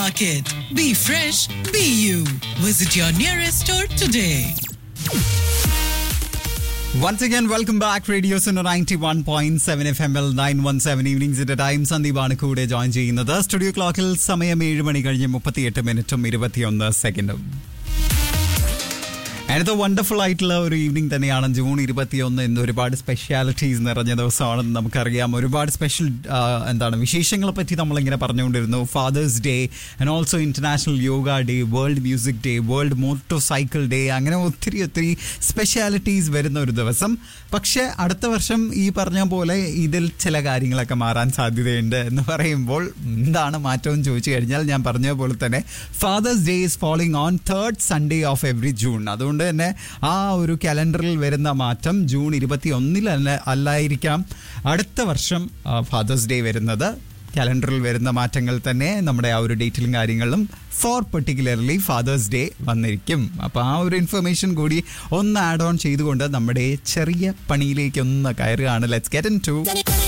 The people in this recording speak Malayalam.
Market. Be fresh, be you. Visit your nearest store today. Once again, welcome back. Radio Suno 91.7 FM L 917 ഈവനിങ്സിന്റെ ടൈം സന്ദീപാണ് കൂടെ ജോയിൻ ചെയ്യുന്നത് സ്റ്റുഡിയോ ക്ലോക്കിൽ സമയം ഏഴ് മണി കഴിഞ്ഞ് മുപ്പത്തിയെട്ട് മിനിറ്റും ഇരുപത്തിയൊന്ന് സെക്കൻഡും അടുത്ത വണ്ടർഫുൾ ആയിട്ടുള്ള ഒരു ഈവനിങ് തന്നെയാണ് ജൂൺ ഇരുപത്തിയൊന്ന് ഇന്ന് ഒരുപാട് സ്പെഷ്യാലിറ്റീസ് നിറഞ്ഞ ദിവസമാണെന്ന് നമുക്കറിയാം ഒരുപാട് സ്പെഷ്യൽ എന്താണ് വിശേഷങ്ങളെ പറ്റി നമ്മളിങ്ങനെ പറഞ്ഞുകൊണ്ടിരുന്നു Father's Day and also International Yoga Day World Music Day World Motor Cycle Day അങ്ങനെ ഒത്തിരി ഒത്തിരി സ്പെഷ്യാലിറ്റീസ് വരുന്ന ഒരു ദിവസം പക്ഷേ അടുത്ത വർഷം ഈ പറഞ്ഞ പോലെ ഇതിൽ ചില കാര്യങ്ങളൊക്കെ മാറാൻ സാധ്യതയുണ്ട് എന്ന് പറയുമ്പോൾ എന്താണ് മാറ്റം എന്ന് ചോദിച്ചു കഴിഞ്ഞാൽ ഞാൻ പറഞ്ഞ പോലെ തന്നെ Father's Day is following on third Sunday of every June അതുകൊണ്ട് തന്നെ ആ ഒരു കലണ്ടറിൽ വരുന്ന മാറ്റം ജൂൺ ഇരുപത്തി ഒന്നിൽ അല്ല അല്ലായിരിക്കാം അടുത്ത വർഷം ഫാദേഴ്സ് ഡേ വരുന്നത് കലണ്ടറിൽ വരുന്ന മാറ്റങ്ങൾ തന്നെ നമ്മുടെ ആ ഒരു ഡേറ്റിലും കാര്യങ്ങളിലും ഫോർ പെർട്ടിക്കുലർലി ഫാദേഴ്സ് ഡേ വന്നിരിക്കും അപ്പോൾ ആ ഒരു ഇൻഫർമേഷൻ കൂടി ഒന്ന് ആഡ് ഓൺ ചെയ്തുകൊണ്ട് നമ്മുടെ ചെറിയ പണിയിലേക്ക് ഒന്ന് കയറുകയാണ് ലെറ്റ്സ് ഗെറ്റ് ഇൻ ടു